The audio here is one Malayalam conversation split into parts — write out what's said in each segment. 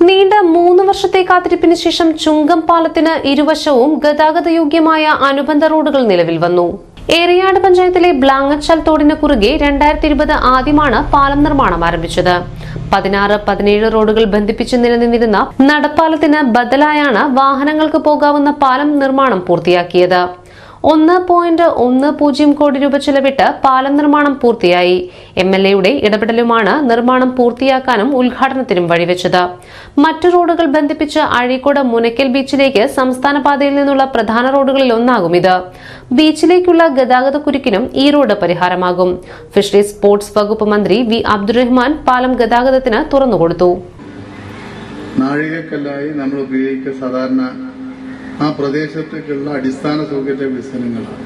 നീണ്ട മൂന്ന് വർഷത്തെ കാത്തിരിപ്പിന് ശേഷം ചുങ്കം പാലത്തിന് ഇരുവശവും ഗതാഗതയോഗ്യമായ അനുബന്ധ റോഡുകൾ നിലവിൽ വന്നു ഏറിയാട് പഞ്ചായത്തിലെ ബ്ലാങ്ങച്ചാൽ തോടിന് കുറുകെ രണ്ടായിരത്തി ഇരുപത് ആദ്യമാണ് പാലം നിർമ്മാണം ആരംഭിച്ചത് പതിനാറ് പതിനേഴ് റോഡുകൾ ബന്ധിപ്പിച്ച് നിലനിന്നിരുന്ന നടപ്പാലത്തിന് ബദലായാണ് വാഹനങ്ങൾക്ക് പോകാവുന്ന പാലം നിർമ്മാണം പൂർത്തിയാക്കിയത് ഒന്ന് പോയിന്റ് ഒന്ന് പൂജ്യം കോടി രൂപ ചെലവിട്ട് പാലം നിർമ്മാണം പൂർത്തിയായി എം എൽ എയുടെ ഇടപെടലുമാണ് നിർമ്മാണം പൂർത്തിയാക്കാനും ഉദ്ഘാടനത്തിനും വഴിവെച്ചത് മറ്റു റോഡുകൾ ബന്ധിപ്പിച്ച് അഴീക്കോട് മുനക്കൽ ബീച്ചിലേക്ക് സംസ്ഥാന പാതയിൽ നിന്നുള്ള പ്രധാന റോഡുകളിൽ ഒന്നാകും ഇത് ബീച്ചിലേക്കുള്ള ഗതാഗത കുരുക്കിനും ഈ റോഡ് പരിഹാരമാകും ഫിഷറീസ് സ്പോർട്സ് വകുപ്പ് മന്ത്രി വി അബ്ദുറഹ്മാൻ പാലം ഗതാഗതത്തിന് തുറന്നുകൊടുത്തു നാഴികക്കല്ലായി നമ്മൾ ഉപയോഗിക്കുക സാധാരണ ആ പ്രദേശത്തേക്കുള്ള അടിസ്ഥാന സൗകര്യ വികസനങ്ങളാണ്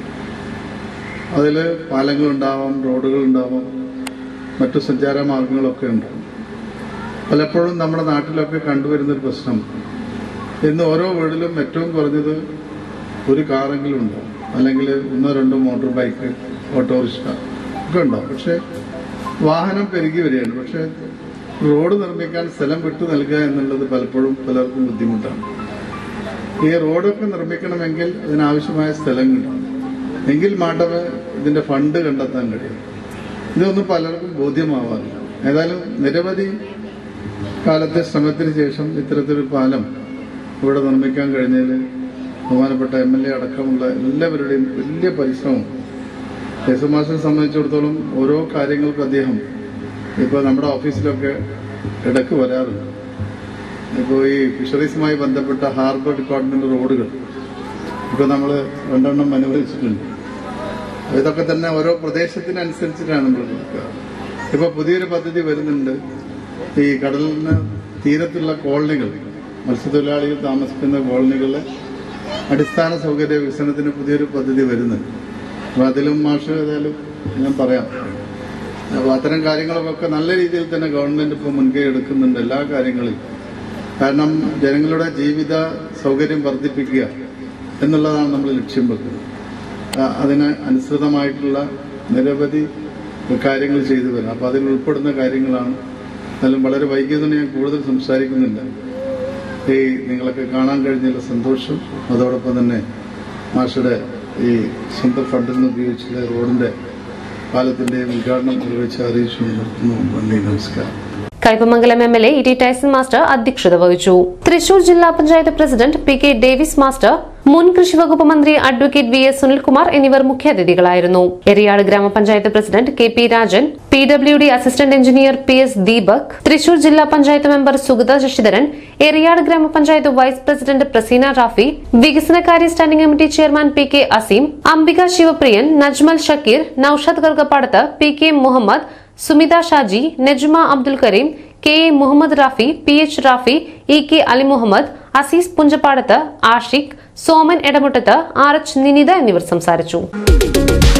അതിൽ പാലങ്ങളുണ്ടാവാം റോഡുകളുണ്ടാവാം മറ്റു സഞ്ചാര മാർഗങ്ങളൊക്കെ ഉണ്ടാവും പലപ്പോഴും നമ്മുടെ നാട്ടിലൊക്കെ കണ്ടുവരുന്നൊരു പ്രശ്നം ഇന്ന് ഓരോ വീട്ടിലും ഏറ്റവും കുറഞ്ഞത് ഒരു കാറെങ്കിലും ഉണ്ടാവും അല്ലെങ്കിൽ ഒന്നോ രണ്ടോ മോട്ടോർ ബൈക്ക് ഓട്ടോറിക്ഷ ഒക്കെ ഉണ്ടാവും പക്ഷെ വാഹനം പെരുകി വരികയാണ് പക്ഷെ റോഡ് നിർമ്മിക്കാൻ സ്ഥലം വിട്ടു നൽകുക എന്നുള്ളത് പലപ്പോഴും പലർക്കും ബുദ്ധിമുട്ടാണ് ഈ റോഡൊക്കെ നിർമ്മിക്കണമെങ്കിൽ അതിനാവശ്യമായ സ്ഥലങ്ങളുണ്ടാവും എങ്കിൽ മാത്രമേ ഇതിന്റെ ഫണ്ട് കണ്ടെത്താൻ കഴിയും ഇതൊന്നും പലർക്കും ബോധ്യമാവാറില്ല ഏതായാലും നിരവധി കാലത്തെ ശ്രമത്തിന് ശേഷം ഇത്തരത്തിലൊരു പാലം ഇവിടെ നിർമ്മിക്കാൻ കഴിഞ്ഞതിൽ ബഹുമാനപ്പെട്ട എം എൽ എ അടക്കമുള്ള എല്ലാവരുടെയും വലിയ പരിശ്രമം യേശുമാസിനെ സംബന്ധിച്ചിടത്തോളം ഓരോ കാര്യങ്ങൾക്കും അദ്ദേഹം ഇപ്പോൾ നമ്മുടെ ഓഫീസിലൊക്കെ ഇടയ്ക്ക് വരാറുണ്ട് ഇപ്പോൾ ഈ ഫിഷറീസുമായി ബന്ധപ്പെട്ട ഹാർബർ ഡിപ്പാർട്ട്മെന്റ് റോഡുകൾ ഇപ്പോൾ നമ്മൾ രണ്ടെണ്ണം അനുവദിച്ചിട്ടുണ്ട് ഇതൊക്കെ തന്നെ ഓരോ പ്രദേശത്തിനനുസരിച്ചിട്ടാണ് നമ്മൾ നോക്കുക ഇപ്പോൾ പുതിയൊരു പദ്ധതി വരുന്നുണ്ട് ഈ കടലിന് തീരത്തുള്ള കോളനികൾ മത്സ്യത്തൊഴിലാളികൾ താമസിക്കുന്ന കോളനികളിലെ അടിസ്ഥാന സൗകര്യ വികസനത്തിന് പുതിയൊരു പദ്ധതി വരുന്നുണ്ട് അപ്പോൾ അതിലും മാഷ് ഏതായാലും ഞാൻ പറയാം അപ്പോൾ അത്തരം കാര്യങ്ങളൊക്കെ നല്ല രീതിയിൽ തന്നെ ഗവൺമെന്റ് ഇപ്പോൾ മുൻകൈ എടുക്കുന്നുണ്ട് എല്ലാ കാര്യങ്ങളിലും കാരണം ജനങ്ങളുടെ ജീവിത സൗകര്യം വർദ്ധിപ്പിക്കുക എന്നുള്ളതാണ് നമ്മൾ ലക്ഷ്യം വെക്കുന്നത് ആ, അതിന് അനുസൃതമായിട്ടുള്ള നിരവധി കാര്യങ്ങൾ ചെയ്തു വരണം അപ്പോൾ അതിൽ ഉൾപ്പെടുന്ന കാര്യങ്ങളാണ് എന്നാലും വളരെ വൈകിയതുകൊണ്ട് ഞാൻ കൂടുതൽ സംസാരിക്കുന്നില്ല ഈ നിങ്ങളൊക്കെ കാണാൻ കഴിഞ്ഞതിൽ സന്തോഷം അതോടൊപ്പം തന്നെ മാഷയുടെ ഈ സ്വന്തം ഫണ്ടിൽ നിന്ന് ഉപയോഗിച്ചുള്ള റോഡിന്റെ പാലത്തിന്റെ ഉദ്ഘാടനം നിർവഹിച്ച് അറിയിച്ചുകൊണ്ട് നിർത്തുന്നു. നന്ദി നമസ്കാരം Kaipamangalam M L A E T Tyson master അധ്യക്ഷത വഹിച്ചു തൃശൂർ ജില്ലാ panchayat president P K Davis master മുൻ കൃഷി വകുപ്പ് മന്ത്രി അഡ്വക്കേറ്റ് വി എസ് സുനിൽകുമാർ എന്നിവർ മുഖ്യാതിഥികളായിരുന്നു Eriyad grama panchayat president K P Rajan P W D assistant engineer P S Deepak Thrissur ജില്ലാ panchayat member Sugatha Sasidharan Eriyad grama panchayat vice president Praseena Rafi വികസനകാര്യ standing committee chairman P K Azeem Ambika Sivapriyan Najmal Shakeer Noushad Kargappadath P K Muhammad Sumitha Shaji Najma Abdul Kareem K A Muhammad Rafi P H Rafi E K Ali Muhammad Azeez Punchappadath Ashiq Soman Edamuttath R H Ninitha എന്നിവർ സംസാരിച്ചു